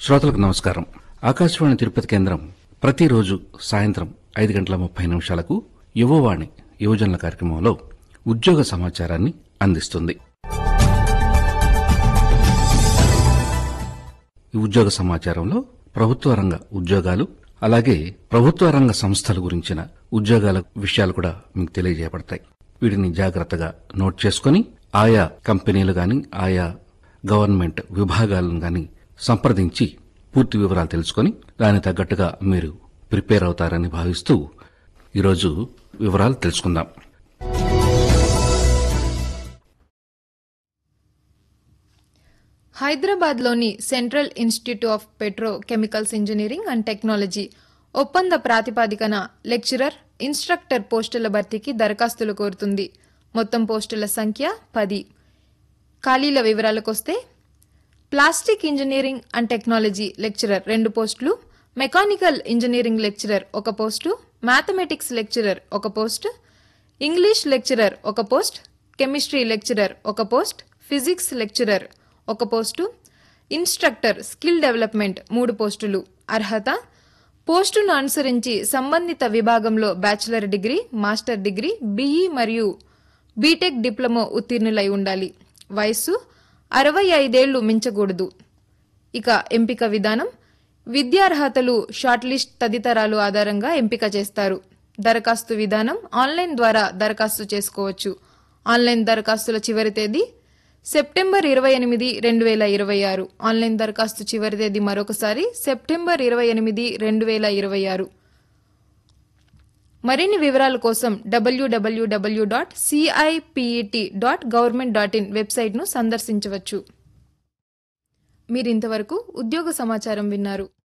శ్రోతలకు నమస్కారం ఆకాశవాణి తిరుపతి కేంద్రం ప్రతిరోజు సాయంత్రం ఐదు గంటల ముప్పై నిమిషాలకు యువవాణి యువజనుల కార్యక్రమంలో ఉద్యోగ సమాచారాన్ని అందిస్తుంది ఈ ఉద్యోగ సమాచారంలో ప్రభుత్వ రంగ ఉద్యోగాలు అలాగే ప్రభుత్వ రంగ సంస్థల గురించిన ఉద్యోగాల విషయాలు కూడా మీకు తెలియజేయబడతాయి వీటిని జాగ్రత్తగా నోట్ చేసుకుని ఆయా కంపెనీలు గాని ఆయా గవర్నమెంట్ విభాగాలను గాని సంప్రదించి పూర్తి వివరాలు తెలుసుకొని దానికి తగ్గట్టుగా మీరు ప్రిపేర్ అవుతారని భావిస్తూ ఈరోజు వివరాలు తెలుసుకుందాం హైదరాబాద్లోని central institute of petro chemicals engineering and technology ఒప్పంద ప్రాతిపాదికన లెక్చరర్ ఇన్స్ట్రక్టర్ పోస్టుల భర్తీకి దరఖాస్తులు కోరుతుంది మొత్తం పోస్టుల సంఖ్య పది ఖాళీల వివరాలకొస్తే plastic engineering and technology lecturer రెండు పోస్టులు మెకానికల్ ఇంజనీరింగ్ లెక్చరర్ ఒక పోస్టు మ్యాథమెటిక్స్ లెక్చరర్ ఒక పోస్ట్ ఇంగ్లీష్ లెక్చరర్ ఒక పోస్ట్ కెమిస్ట్రీ లెక్చరర్ ఒక పోస్ట్ ఫిజిక్స్ లెక్చరర్ ఒక పోస్టు ఇన్స్ట్రక్టర్ స్కిల్ డెవలప్మెంట్ మూడు పోస్టులు అర్హత పోస్టును అనుసరించి సంబంధిత విభాగంలో bachelor degree master degree BE మరియు బీటెక్ డిప్లొమా ఉత్తీర్ణులై ఉండాలి వయస్సు అరవై ఐదేళ్లు మించకూడదు ఇక ఎంపిక విధానం విద్యార్హతలు షార్ట్ లిస్ట్ తదితరాలు ఆధారంగా ఎంపిక చేస్తారు దరఖాస్తు విధానం ఆన్లైన్ ద్వారా దరఖాస్తు చేసుకోవచ్చు ఆన్లైన్ దరఖాస్తుల చివరి తేదీ సెప్టెంబర్ ఇరవై ఎనిమిది రెండు వేల ఇరవై ఆరు ఆన్లైన్ దరఖాస్తు చివరి తేదీ మరొకసారి సెప్టెంబర్ ఇరవై ఎనిమిది రెండు వేల ఇరవై ఆరు మరిన్ని వివరాల కోసం WWW dot C I P E T dot government dot in వెబ్సైట్ను సందర్శించవచ్చు మీరింతవరకు ఉద్యోగ సమాచారం విన్నారు